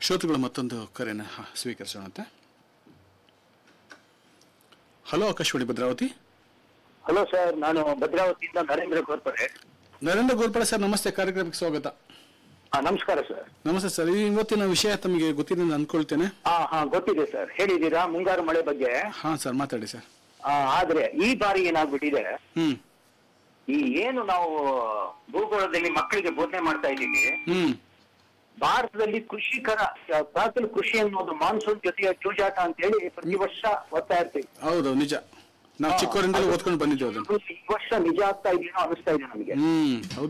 ಶ್ರೋತೃಗಳು ಮತ್ತೊಂದು ಕರೆನ ಹ, ಸ್ವೀಕರಿಸೋಣಂತೆ hello Akashvani Bhadravathi hello sir ನಾನು ಭದ್ರಾವತಿಯಿಂದ ನರೇಂದ್ರ ಗೋರ್ಪಡೆ ನರೇಂದ್ರ ಗೋರ್ಪಡೆ ಸರ್ ನಮಸ್ತೆ ಕಾರ್ಯಕ್ರಮಕ್ಕೆ ಸ್ವಾಗತ ಹಾ ನಮಸ್ಕಾರ ಸರ್ ನಮಸ್ತೆ ಸರ್ ಈ ಇವತ್ತಿನ ವಿಷಯ ತಮಗೆ ಗೊತ್ತಿದೆ ಅಂತ ಅನ್ಕೊಳ್ತೇನೆ ಹಾ ಹಾ ಗೊತ್ತಿದೆ ಸರ್ ಹೇಳಿದ್ದೀರಾ ಮುಂಗಾರು ಮಳೆ ಬಗ್ಗೆ ಹಾಂ ಸರ್ ಮಾತಾಡಿ ಸರ್ ಆ, ಆದ್ರೆ ಈ ಬಾರಿ ಏನಾಗ್ಬಿಟ್ಟಿದೆ ಹ್ಮ್ ಈ ಏನು ನಾವು ಭೂಗೋಳದಲ್ಲಿ ಮಕ್ಕಳಿಗೆ ಬೋಧನೆ ಮಾಡ್ತಾ ಇದ್ದೀವಿ ಹ್ಮ್ ಭಾರತದಲ್ಲಿ ಕೃಷಿಕರ ಆ, ಭಾರತದಲ್ಲಿ ಕೃಷಿ ಅನ್ನೋದು ಮಾನ್ಸೂನ್ ಜೊತೆಯ ಜೂಜಾಟ ಅಂತ ಹೇಳಿ ಪ್ರತಿ ವರ್ಷ ಓದ್ತಾ ಇರ್ತೀವಿ ಹೌದು ನಿಜ ನಾವು ಚಿಕ್ಕವರಿಂದಲೂ ಓದ್ಕೊಂಡು ಬಂದಿದ್ದೇವೆ ಅದನ್ನು ಈ ವರ್ಷ ನಿಜ ಆಗ್ತಾ ಇದೆಯೋ ಅನಿಸ್ತಾ ಇದೆ ನಮಗೆ ಹ್ಮ್ ಹೌದು